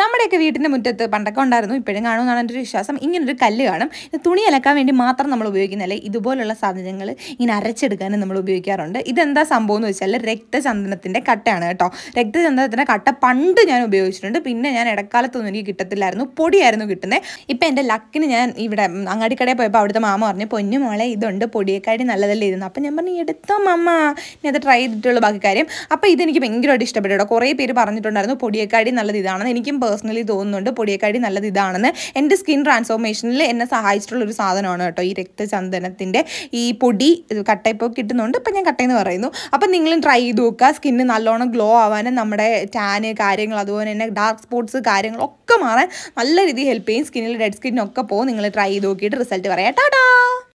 നമ്മുടെയൊക്കെ വീട്ടിൻ്റെ മുറ്റത്ത് പണ്ടൊക്കെ ഉണ്ടായിരുന്നു ഇപ്പോഴും കാണുമെന്നാണ് എൻ്റെ ഒരു വിശ്വാസം ഇങ്ങനൊരു കല്ല് കാണും ഇത് തുണി അലക്കാൻ വേണ്ടി മാത്രം നമ്മൾ ഉപയോഗിക്കുന്നതല്ലേ ഇതുപോലുള്ള സാധനങ്ങൾ ഇങ്ങനെ അരച്ചെടുക്കാനും നമ്മൾ ഉപയോഗിക്കാറുണ്ട് ഇതെന്താ സംഭവം എന്ന് വെച്ചാൽ രക്തചന്ദനത്തിൻ്റെ കട്ടയാണ് കേട്ടോ രക്തചന്ദനത്തിൻ്റെ കട്ട പണ്ട് ഞാൻ ഉപയോഗിച്ചിട്ടുണ്ട് പിന്നെ ഞാൻ ഇടക്കാലത്തൊന്നും എനിക്ക് കിട്ടത്തില്ലായിരുന്നു പൊടിയായിരുന്നു കിട്ടുന്നത് ഇപ്പം എൻ്റെ ലക്കിന് ഞാൻ ഇവിടെ ഉം, അങ്ങാടിക്കടയിൽ പോയപ്പോൾ അവിടുത്തെ മാമ പറഞ്ഞു പൊന്നു മോളെ ഇതുണ്ട് പൊടിയേക്കാടി നല്ലതല്ലേ ഇരുന്നു അപ്പം ഞാൻ പറഞ്ഞു എടുത്തോ മമ്മ ഇനി അത് ട്രൈ ചെയ്തിട്ടുള്ളൂ ബാക്കി കാര്യം അപ്പോൾ ഇതെനിക്ക് ഭയങ്കരമായിട്ട് ഇഷ്ടപ്പെട്ടു കേട്ടോ കുറേ പേര് പറഞ്ഞിട്ടുണ്ടായിരുന്നു പൊടിയേക്കാടി നല്ലത് ഇതാണെന്ന് എനിക്കും പേഴ്സണലി തോന്നുന്നുണ്ട് പൊടിയേക്കാടി നല്ലത് ഇതാണെന്ന് എൻ്റെ സ്കിൻ ട്രാൻസ്ഫോർമേഷനിൽ എന്നെ സഹായിച്ചിട്ടുള്ള ഒരു സാധനമാണ് കേട്ടോ ഈ രക്തചന്ദനത്തിൻ്റെ ഈ പൊടി കട്ടയിപ്പോൾ കിട്ടുന്നുണ്ട് ഇപ്പം ഞാൻ കട്ടയെന്ന് പറയുന്നു അപ്പം നിങ്ങളും ട്രൈ ചെയ്ത് നോക്കുക സ്കിന്ന് നല്ലോണം ഗ്ലോ ആവാനും നമ്മുടെ ടാന് കാര്യങ്ങൾ അതുപോലെ തന്നെ ഡാർക്ക് സ്പോട്ട്സ് കാര്യങ്ങളൊക്കെ മാറാൻ നല്ല രീതിയിൽ ഹെൽപ്പ് ചെയ്യും സ്കിന്നിൽ ഡെഡ് സ്കിന്നൊക്കെ പോകും നിങ്ങൾ ട്രൈ ചെയ്ത് നോക്കിയിട്ട് റിസൾട്ട് പറയാം ടാടാ